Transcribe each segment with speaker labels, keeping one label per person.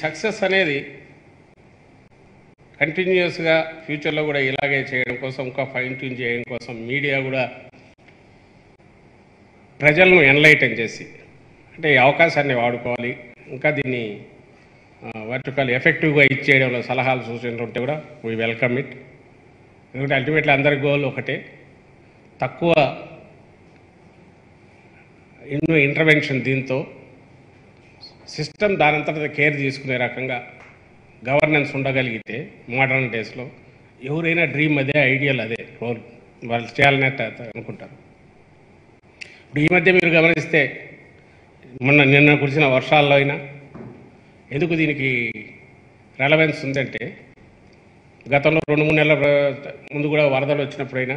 Speaker 1: success అనేది కంటిన్యూస్గా ఫ్యూచర్లో కూడా ఇలాగే చేయడం కోసం ఇంకా ఫైన్ ట్యూన్ చేయడం కోసం మీడియా కూడా ప్రజలను ఎన్లైటన్ చేసి అంటే ఈ అవకాశాన్ని వాడుకోవాలి ఇంకా దీన్ని వర్చుకల్ ఎఫెక్టివ్గా ఇచ్చేయడంలో సలహాలు సూచనలు ఉంటే కూడా వీ వెల్కమ్ ఇట్ ఎందుకంటే అల్టిమేట్లీ అందరి గోల్ ఒకటే తక్కువ ఇన్నో ఇంటర్వెన్షన్ దీంతో సిస్టమ్ దానంతట కేర్ తీసుకునే రకంగా గవర్నెన్స్ ఉండగలిగితే మోడర్న్ డేస్లో ఎవరైనా డ్రీమ్ అదే ఐడియల్ అదే రోల్ వాళ్ళు చేయాలని అనుకుంటారు ఇప్పుడు ఈ మధ్య మీరు గమనిస్తే మొన్న నిన్న కురిసిన వర్షాల్లో అయినా ఎందుకు దీనికి రెలవెన్స్ ఉందంటే గతంలో రెండు మూడు నెలల ప్ర- ముందు కూడా వరదలు వచ్చినప్పుడైనా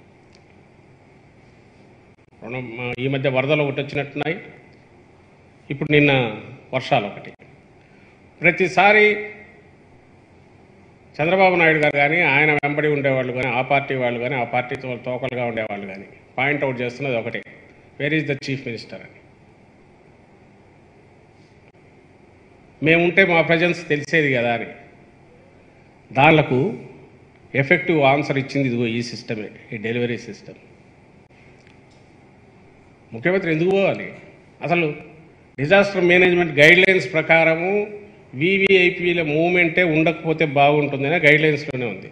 Speaker 1: రెండు మ- ఈ మధ్య వరదలు ఒకటి వచ్చినట్టున్నాయి ఇప్పుడు నిన్న వర్షాలు ఒకటి ప్రతిసారి చంద్రబాబు నాయుడు గారు కానీ ఆయన వెంబడి ఉండేవాళ్ళు కానీ ఆ పార్టీ వాళ్ళు కానీ ఆ పార్టీతో తోకలుగా ఉండేవాళ్ళు కానీ పాయింట్అవుట్ చేస్తున్నది ఒకటే where is the chief minister అని మేముంటే మా ప్రజెన్స్ తెలిసేది కదా అని దానిలకు ఎఫెక్టివ్ ఆన్సర్ ఇచ్చింది ఇదిగో ఈ సిస్టమే ఈ డెలివరీ సిస్టమ్ ముఖ్యమంత్రి ఎందుకు పోవాలి అసలు డిజాస్టర్ మేనేజ్మెంట్ గైడ్ లైన్స్ ప్రకారము వివిఐపీల మూవ్మెంటే ఉండకపోతే బాగుంటుందనే గైడ్ లైన్స్లోనే ఉంది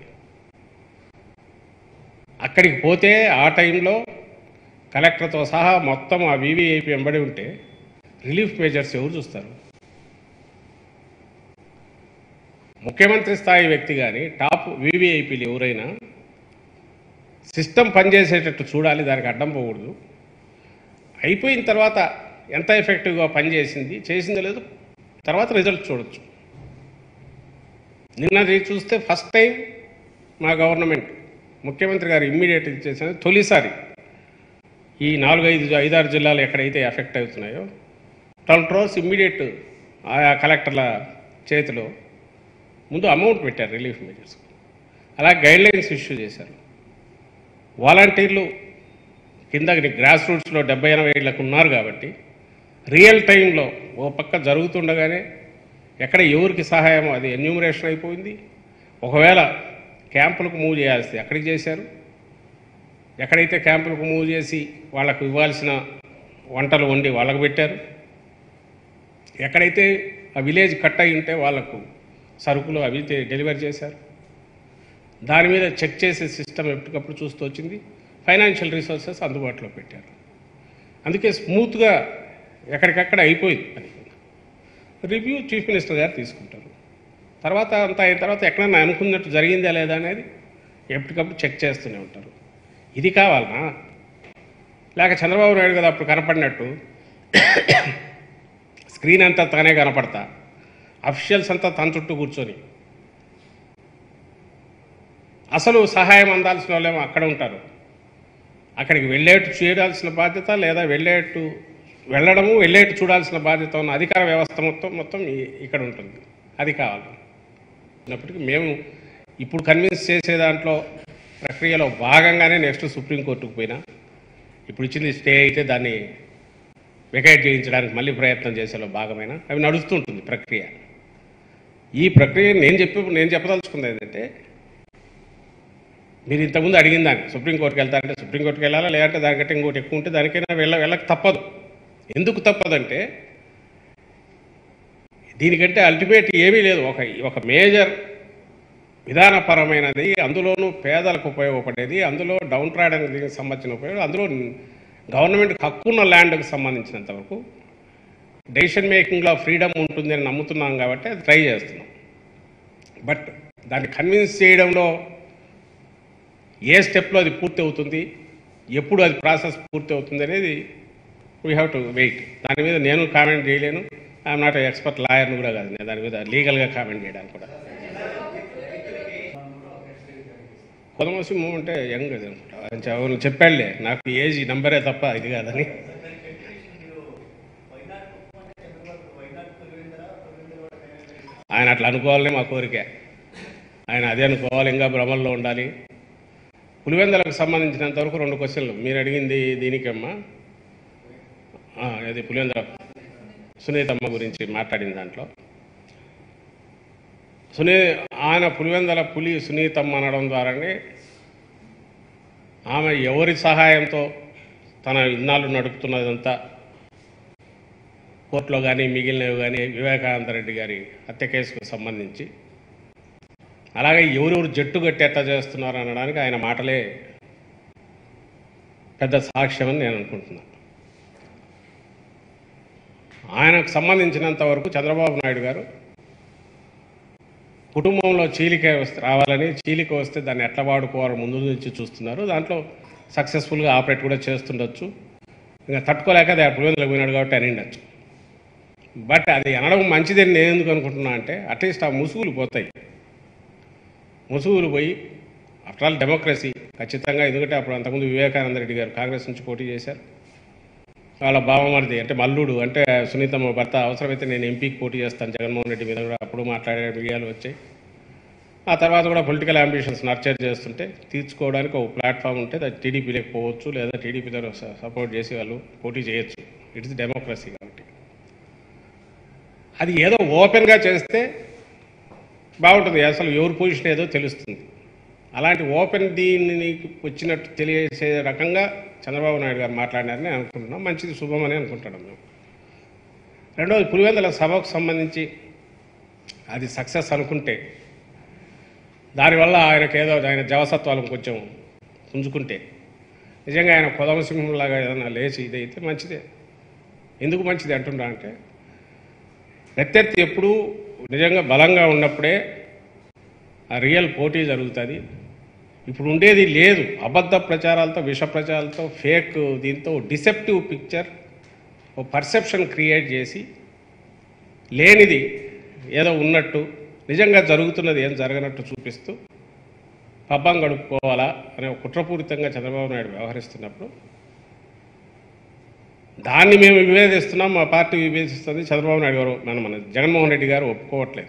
Speaker 1: అక్కడికి పోతే ఆ టైంలో కలెక్టర్తో సహా మొత్తం ఆ వివిఐపీ వెంబడి ఉంటే రిలీఫ్ మేజర్స్ ఎవరు చూస్తారు ముఖ్యమంత్రి స్థాయి వ్యక్తి కానీ టాప్ వివిఐపీలు ఎవరైనా సిస్టమ్ పనిచేసేటట్టు చూడాలి దానికి అడ్డం పోకూడదు అయిపోయిన తర్వాత ఎంత ఎఫెక్టివ్గా పనిచేసింది చేసిందో లేదు తర్వాత రిజల్ట్ చూడొచ్చు నిన్నది చూస్తే ఫస్ట్ టైం మా గవర్నమెంట్ ముఖ్యమంత్రి గారు ఇమ్మీడియట్ చేసిన తొలిసారి ఈ నాలుగైదు ఐదారు జిల్లాలు ఎక్కడైతే ఎఫెక్ట్ అవుతున్నాయో ట్వెల్వ్ క్రోర్స్ ఇమ్మీడియట్ ఆయా కలెక్టర్ల చేతిలో ముందు అమౌంట్ పెట్టారు రిలీఫ్ మెజర్స్ అలా గైడ్లైన్స్ ఇష్యూ చేశారు వాలంటీర్లు కింద గ్రాస్ రూట్స్లో డెబ్బై ఎనభై ఏళ్ళకు ఉన్నారు కాబట్టి రియల్ టైంలో ఓ పక్క జరుగుతుండగానే ఎక్కడ ఎవరికి సహాయం అది ఎన్యూమరేషన్ అయిపోయింది ఒకవేళ క్యాంపులకు మూవ్ చేయాల్సి ఎక్కడికి చేశారు ఎక్కడైతే క్యాంపులకు మూవ్ చేసి వాళ్ళకు ఇవ్వాల్సిన వంటలు వండి వాళ్ళకు పెట్టారు ఎక్కడైతే ఆ విలేజ్ కట్ అయి ఉంటే వాళ్ళకు సరుకులు అవి తే- డెలివరీ చేశారు దాని మీద చెక్ చేసే సిస్టమ్ ఎప్పటికప్పుడు చూస్తూ వచ్చింది ఫైనాన్షియల్ రిసోర్సెస్ అందుబాటులో పెట్టారు అందుకే స్మూత్గా ఎక్కడికక్కడ అయిపోయింది పని రివ్యూ చీఫ్ మినిస్టర్ గారు తీసుకుంటారు తర్వాత అంత అయిన తర్వాత ఎక్కడన్నా అనుకున్నట్టు జరిగిందా లేదా అనేది ఎప్పటికప్పుడు చెక్ చేస్తూనే ఉంటారు ఇది కావాలనా లేక చంద్రబాబు నాయుడు కదా అప్పుడు కనపడినట్టు స్క్రీన్ అంతా తానే కనపడతా అఫీషియల్స్ అంతా తన చుట్టూ కూర్చొని అసలు సహాయం అందాల్సిన వాళ్ళేమో అక్కడ ఉంటారు అక్కడికి వెళ్ళేట్టు చేయాల్సిన బాధ్యత లేదా వెళ్ళేట్టు వెళ్ళడము వెళ్ళేట్టు చూడాల్సిన బాధ్యత ఉన్న అధికార వ్యవస్థ మొత్తం మొత్తం ఈ- ఇక్కడ ఉంటుంది అది కావాలి ఉన్నప్పటికీ మేము ఇప్పుడు కన్విన్స్ చేసే దాంట్లో ప్రక్రియలో భాగంగానే నెక్స్ట్ సుప్రీంకోర్టుకు పోయినా ఇప్పుడు ఇచ్చింది స్టే అయితే దాన్ని వెకేట్ చేయించడానికి మళ్ళీ ప్రయత్నం చేసేలో భాగమైన అవి నడుస్తుంటుంది ప్రక్రియ ఈ ప్రక్రియ నేను చెప్పి నేను చెప్పదలుచుకుంది ఏంటంటే మీరు ఇంతకుముందు అడిగిన దాన్ని సుప్రీంకోర్టుకి వెళ్తారంటే సుప్రీంకోర్టుకి వెళ్ళాలా లేదంటే దానికంటే ఇంకోటి ఎక్కువ ఉంటే దానికైనా వెళ్ళ వెళ్ళక తప్పదు ఎందుకు తప్పదంటే దీనికంటే అల్టిమేట్ ఏమీ లేదు ఒక ఒక మేజర్ విధానపరమైనది అందులోనూ పేదలకు ఉపయోగపడేది అందులో డౌన్ ట్రాడనికి సంబంధించిన ఉపయోగం అందులో గవర్నమెంట్కి హక్కున్న ల్యాండ్కి సంబంధించినంత వరకు డెసిషన్ మేకింగ్లో ఫ్రీడమ్ ఉంటుంది అని నమ్ముతున్నాం కాబట్టి అది ట్రై చేస్తున్నాం బట్ దాన్ని కన్విన్స్ చేయడంలో ఏ స్టెప్లో అది పూర్తి అవుతుంది ఎప్పుడు అది ప్రాసెస్ పూర్తి అవుతుంది అనేది వీ హ్యావ్ టు వెయిట్ దాని మీద నేను కామెంట్ చేయలేను ఐఎమ్ నాట్ ఎక్స్పర్ట్ లాయర్ని కూడా కాదు నేను దాని మీద లీగల్గా కామెంట్ చేయడానికి కూడా కొదమసి మూవ్ అంటే యంగ్ అది అనుకుంటా ఆయన చె- చెప్పాడులే నాకు ఏజ్ నంబరే తప్ప ఇది కాదని ఆయన అట్లా అనుకోవాలని మా కోరిక ఆయన అదే అనుకోవాలి ఇంకా భ్రమల్లో ఉండాలి పులివెందలకు సంబంధించినంత వరకు రెండు క్వశ్చన్లు మీరు అడిగింది దీనికమ్మా ఆ, అది పులివెందల సునీతమ్మ గురించి మాట్లాడిన దాంట్లో సునీ ఆయన పులివెందల పులి సునీతమ్మ అనడం ద్వారానే ఆమె ఎవరి సహాయంతో తన ఇన్నాళ్ళు నడుపుతున్నదంతా కోర్టులో కానీ మిగిలినవి కానీ వివేకానంద రెడ్డి గారి హత్య కేసుకు సంబంధించి అలాగే ఎవరెవరు జట్టు కట్టి ఎట్లా చేస్తున్నారు అనడానికి ఆయన మాటలే పెద్ద సాక్ష్యం అని నేను అనుకుంటున్నాను ఆయనకు సంబంధించినంత వరకు చంద్రబాబు నాయుడు గారు కుటుంబంలో చీలిక వస్తే రావాలని చీలిక వస్తే దాన్ని ఎట్లా వాడుకోవాలని ముందు నుంచి చూస్తున్నారు దాంట్లో సక్సెస్ఫుల్గా ఆపరేట్ కూడా చేస్తుండొచ్చు ఇంకా తట్టుకోలేక అది పులివెందులకు పోయినాడు కాబట్టి అని ఉండొచ్చు బట్ అది అనడం మంచిదని నేను ఎందుకు అనుకుంటున్నా అంటే అట్లీస్ట్ ఆ ముసుగులు పోతాయి ముసుగులు పోయి ఆఫ్టర్ ఆల్ డెమోక్రసీ ఖచ్చితంగా ఎందుకంటే అప్పుడు అంతకుముందు వివేకానంద రెడ్డి గారు కాంగ్రెస్ నుంచి పోటీ చేశారు వాళ్ళ బావమరిది అంటే మల్లుడు అంటే సునీతమ్మ భర్త అవసరమైతే నేను ఎంపీకి పోటీ చేస్తాను జగన్మోహన్ రెడ్డి మీద కూడా అప్పుడు మాట్లాడే మీడియాలు వచ్చాయి ఆ తర్వాత కూడా పొలిటికల్ అంబిషన్స్ నర్చర్ చేస్తుంటే తీర్చుకోవడానికి ఒక ప్లాట్ఫామ్ ఉంటే అది టీడీపీలోకి పోవచ్చు లేదా టీడీపీతో సపోర్ట్ చేసి వాళ్ళు పోటీ చేయొచ్చు ఇట్స్ డెమోక్రసీ కాబట్టి అది ఏదో ఓపెన్గా చేస్తే బాగుంటుంది అసలు ఎవరి పొజిషన్ ఏదో తెలుస్తుంది అలాంటి ఓపెన్ దీన్ని వచ్చినట్టు తెలియజేసే రకంగా చంద్రబాబు నాయుడు గారు మాట్లాడినారని అనుకుంటున్నాం మంచిది శుభమని అనుకుంటున్నాం మేము రెండవది పులివెందుల సభకు సంబంధించి అది సక్సెస్ అనుకుంటే దానివల్ల ఆయనకు ఏదో ఆయన జవసత్వాలను కొంచెం పుంజుకుంటే నిజంగా ఆయన కొదమ సింహంలాగా ఏదైనా లేచి ఇదైతే మంచిదే ఎందుకు మంచిది అంటున్నా అంటే ప్రత్యర్థి ఎప్పుడూ నిజంగా బలంగా ఉన్నప్పుడే ఆ రియల్ పోటీ జరుగుతుంది ఇప్పుడు ఉండేది లేదు అబద్ధ ప్రచారాలతో విష ప్రచారాలతో ఫేక్ దీంతో డిసెప్టివ్ పిక్చర్ ఓ పర్సెప్షన్ క్రియేట్ చేసి లేనిది ఏదో ఉన్నట్టు నిజంగా జరుగుతున్నది ఏం జరగనట్టు చూపిస్తూ పబ్బం గడుపుకోవాలా అనే ఒక కుట్రపూరితంగా చంద్రబాబు నాయుడు వ్యవహరిస్తున్నప్పుడు దాన్ని మేము విభేదిస్తున్నాం మా పార్టీ విభేదిస్తుంది చంద్రబాబు నాయుడు గారు మన మన జగన్మోహన్ రెడ్డి గారు ఒప్పుకోవట్లేదు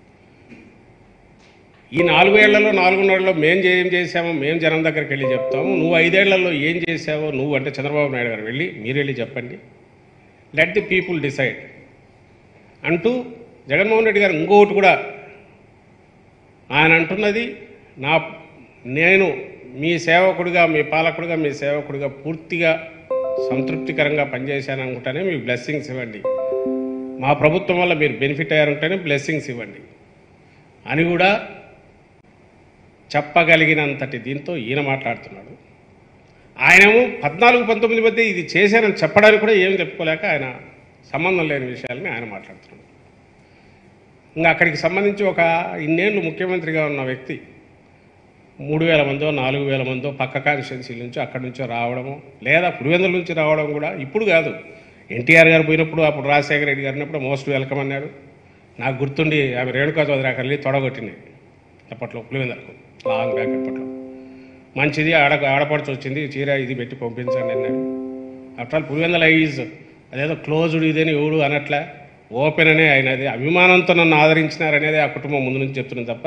Speaker 1: ఈ నాలుగేళ్లలో నాలుగున్నరలో మేం ఏం చేసామో మేము జనం దగ్గరికి వెళ్ళి చెప్తాము నువ్వు ఐదేళ్లలో ఏం చేసావో నువ్వు అంటే చంద్రబాబు నాయుడు గారు వెళ్ళి మీరు వెళ్ళి చెప్పండి లెట్ ది పీపుల్ డిసైడ్ అంటూ జగన్మోహన్ రెడ్డి గారు ఇంకొకటి కూడా ఆయన అంటున్నది నా నేను మీ సేవకుడిగా మీ పాలకుడిగా మీ సేవకుడిగా పూర్తిగా సంతృప్తికరంగా పనిచేశాను అనుకుంటేనే మీ బ్లెస్సింగ్స్ ఇవ్వండి మా ప్రభుత్వం వల్ల మీరు బెనిఫిట్ అయ్యారంటేనే బ్లెస్సింగ్స్ ఇవ్వండి అని కూడా చెప్పగలిగినంతటి దీంతో ఈయన మాట్లాడుతున్నాడు ఆయనేమో పద్నాలుగు పంతొమ్మిది మధ్య ఇది చేశానని చెప్పడానికి కూడా ఏం చెప్పుకోలేక ఆయన సంబంధం లేని విషయాలని ఆయన మాట్లాడుతున్నాడు ఇంకా అక్కడికి సంబంధించి ఒక ఇన్నేళ్ళు ముఖ్యమంత్రిగా ఉన్న వ్యక్తి మూడు వేల మందో నాలుగు వేల మందో పక్క కాన్స్టిట్యున్సీ నుంచి అక్కడి నుంచో రావడము లేదా పులివెందుల నుంచి రావడం కూడా ఇప్పుడు కాదు ఎన్టీఆర్ గారు పోయినప్పుడు అప్పుడు రాజశేఖర రెడ్డి గారు ఉన్నప్పుడు మోస్ట్ వెల్కమ్ అన్నాడు నాకు గుర్తుండి ఆమె రేణుకా చౌదరి అక్కడ వెళ్ళి తొడగొట్టింది అప్పట్లో పులివెందులకు లాంగ్ బ్యాక్ అప్పట్లో మంచిది ఆడ ఆడపడుచు వచ్చింది చీర ఇది పెట్టి పంపించండి అన్నాడు ఆఫ్టర్ ఆల్ పులివెందుల ఈజ్ అదేదో క్లోజ్డ్ ఇదని ఎవడు అనట్లే ఓపెన్ అనే అయినది అభిమానంతో నన్ను ఆదరించినారనేది ఆ కుటుంబం ముందు నుంచి చెప్తున్నాను తప్ప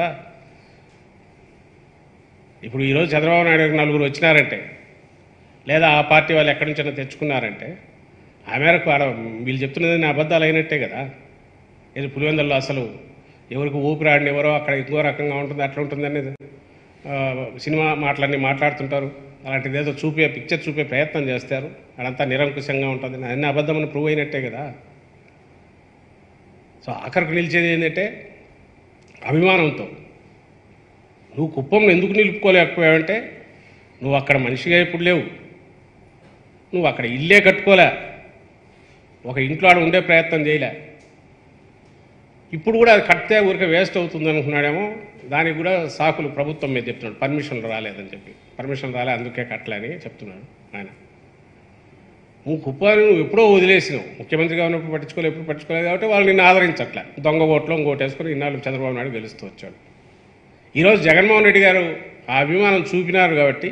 Speaker 1: ఇప్పుడు ఈరోజు చంద్రబాబు నాయుడు గారికి నలుగురు వచ్చినారంటే లేదా ఆ పార్టీ వాళ్ళు ఎక్కడి నుంచైనా తెచ్చుకున్నారంటే ఆ మేరకు ఆడ వీళ్ళు చెప్తున్నది నా అబద్ధాలు అయినట్టే కదా ఇది పులివెందుల్లో అసలు ఎవరికి ఊపిరాడిని ఎవరో అక్కడ ఇంకో రకంగా ఉంటుంది అట్లా ఉంటుంది అనేది ఆ, సినిమా మాటలన్నీ మాట్లాడుతుంటారు అలాంటిది ఏదో చూపే పిక్చర్ చూపే ప్రయత్నం చేస్తారు అదంతా నిరంకుశంగా ఉంటుంది అన్ని అబద్ధమని ప్రూవ్ అయినట్టే కదా సో ఆఖరికి నిలిచేది ఏంటంటే అభిమానంతో నువ్వు కుప్పంను ఎందుకు నిలుపుకోలేకపోయావంటే నువ్వు అక్కడ మనిషిగా ఇప్పుడు లేవు నువ్వు అక్కడ ఇల్లే కట్టుకోలే ఒక ఇంట్లో ఆడ ఉండే ప్రయత్నం చేయలే ఇప్పుడు కూడా అది కడితే ఊరికే వేస్ట్ అవుతుంది అనుకున్నాడేమో దానికి కూడా సాకులు ప్రభుత్వం మీద చెప్తున్నాడు పర్మిషన్లు రాలేదని చెప్పి పర్మిషన్ రాలే అందుకే కట్టలే అని చెప్తున్నాడు ఆయన నువ్వు కుప్పాన్ని నువ్వు ఎప్పుడో వదిలేసినావు ముఖ్యమంత్రిగా ఉన్నప్పుడు పట్టించుకోలేదు ఎప్పుడు పట్టించుకోలేదు కాబట్టి వాళ్ళు నిన్ను ఆదరించట్లే దొంగ ఓట్లో ఇంకోటి వేసుకొని ఇన్నాళ్ళు చంద్రబాబు నాయుడు గెలుస్తూ వచ్చాడు ఈరోజు జగన్మోహన్ రెడ్డి గారు ఆ అభిమానం చూపినారు కాబట్టి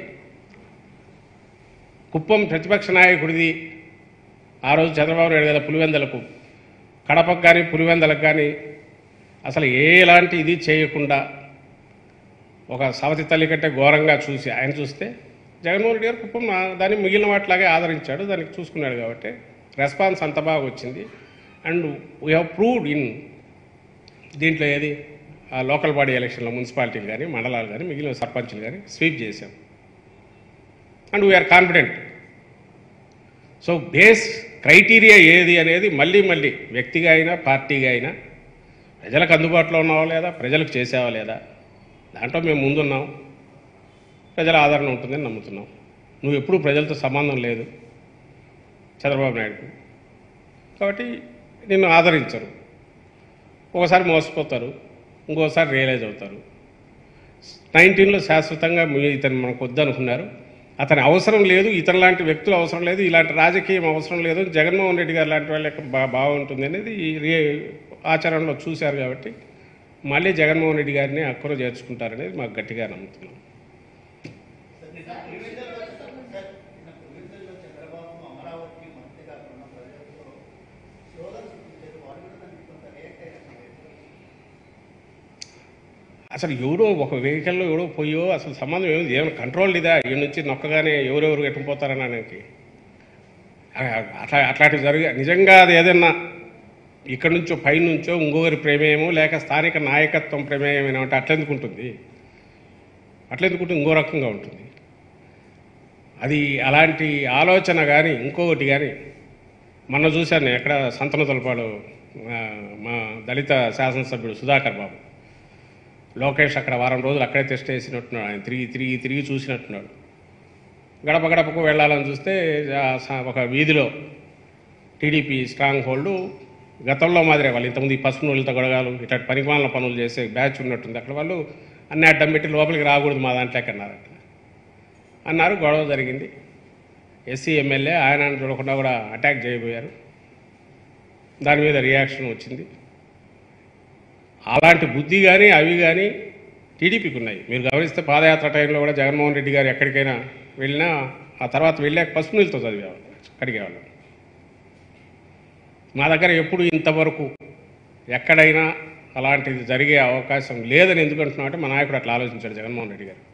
Speaker 1: కుప్పం ప్రతిపక్ష నాయకుడిది ఆ రోజు చంద్రబాబు నాయుడు కదా పులివెందలకు కడపకు కానీ పులివెందలకు కానీ అసలు ఏ ఎలాంటి ఇది చేయకుండా ఒక సవతి తల్లి కంటే ఘోరంగా చూసి ఆయన చూస్తే జగన్మోహన్ రెడ్డి గారు కుప్పం ఆ- దాన్ని మిగిలిన వాటిలాగే ఆదరించాడు దానికి చూసుకున్నాడు కాబట్టి రెస్పాన్స్ అంత బాగా వచ్చింది and we have proved in దీంట్లో ఏది ఆ లోకల్ బాడీ ఎలక్షన్లో మున్సిపాలిటీలు కానీ మండలాలు కానీ మిగిలిన సర్పంచులు కానీ స్వీప్ చేశాం and we are confident so base criteria ఏది అనేది మళ్ళీ మళ్ళీ వ్యక్తిగా అయినా పార్టీగా అయినా ప్రజలకు అందుబాటులో ఉన్నావా లేదా ప్రజలకు చేసావా లేదా దాంట్లో మేము ముందున్నాం ప్రజల ఆదరణ ఉంటుందని నమ్ముతున్నాం నువ్వు ఎప్పుడూ ప్రజలతో సంబంధం లేదు చంద్రబాబు నాయుడుకు కాబట్టి నిన్ను ఆదరించరు ఒకసారి మోసపోతారు ఇంకోసారి రియలైజ్ అవుతారు నైన్టీన్లో శాశ్వతంగా మీ ఇతను మనకు వద్దనుకున్నారు అతని అవసరం లేదు ఇతను లాంటి వ్యక్తులు అవసరం లేదు ఇలాంటి రాజకీయం అవసరం లేదు జగన్మోహన్ రెడ్డి గారు లాంటి వాళ్ళకి బా బాగుంటుంది అనేది ఈ రే ఆచరణలో చూశారు కాబట్టి మళ్ళీ జగన్మోహన్ రెడ్డి గారిని అక్కరు చేర్చుకుంటారనేది మాకు గట్టిగా నమ్ముతున్నాం అసలు ఎవడో ఒక వెహికల్లో ఎవడో పోయో అసలు సంబంధం ఏమి ఏమైనా కంట్రోల్ ఇదా ఈ నుంచి నొక్కగానే ఎవరెవరు ఎట్టుకుపోతారని అనేది అట్లా అట్లాంటివి జరిగే నిజంగా అది ఏదన్నా ఇక్కడి నుంచో పైనుంచో ఇంకొకరి ప్రమేయమో లేక స్థానిక నాయకత్వం ప్రమేయమైనా ఉంటే అట్లెందుకు ఉంటుంది అట్లెందుకు ఉంటుంది ఇంకో రకంగా ఉంటుంది అది అలాంటి ఆలోచన కానీ ఇంకొకటి కానీ మొన్న చూశాను నేను ఎక్కడ సంతన తలపాడు ఆ, మా దళిత శాసనసభ్యుడు సుధాకర్ బాబు లోకేష్ అక్కడ వారం రోజులు అక్కడే టెస్ట్ వేసినట్టున్నాడు ఆయన తిరిగి తిరిగి తిరిగి చూసినట్టున్నాడు గడప గడపకు వెళ్ళాలని చూస్తే ఆ స- ఒక వీధిలో టీడీపీ స్ట్రాంగ్ హోల్డ్ గతంలో మాదిరే వాళ్ళు ఇంతకుముందు ఈ పసుపు నూలుతో గొడగాలు ఇట్లాంటి పనికిమాల పనులు చేసే బ్యాచ్ ఉన్నట్టుంది అక్కడ వాళ్ళు అన్ని అడ్డం పెట్టి లోపలికి రాకూడదు మా దాంట్లోకి అన్నారట అన్నారు గొడవ జరిగింది ఎస్సీ ఎమ్మెల్యే ఆయన చూడకుండా కూడా అటాక్ చేయబోయారు దాని మీద రియాక్షన్ వచ్చింది అలాంటి బుద్ధి కానీ అవి కానీ టీడీపీకి ఉన్నాయి మీరు గమనిస్తే పాదయాత్ర టైంలో కూడా జగన్మోహన్ రెడ్డి గారు ఎక్కడికైనా వెళ్ళినా ఆ తర్వాత వెళ్ళాక పసుపు నీళ్ళతో చదివేవాళ్ళు కడిగేవాళ్ళు మా దగ్గర ఎప్పుడు ఇంతవరకు ఎక్కడైనా అలాంటిది జరిగే అవకాశం లేదని ఎందుకు అంటున్నామంటే మా నాయకుడు అట్లా ఆలోచించాడు జగన్మోహన్ రెడ్డి గారు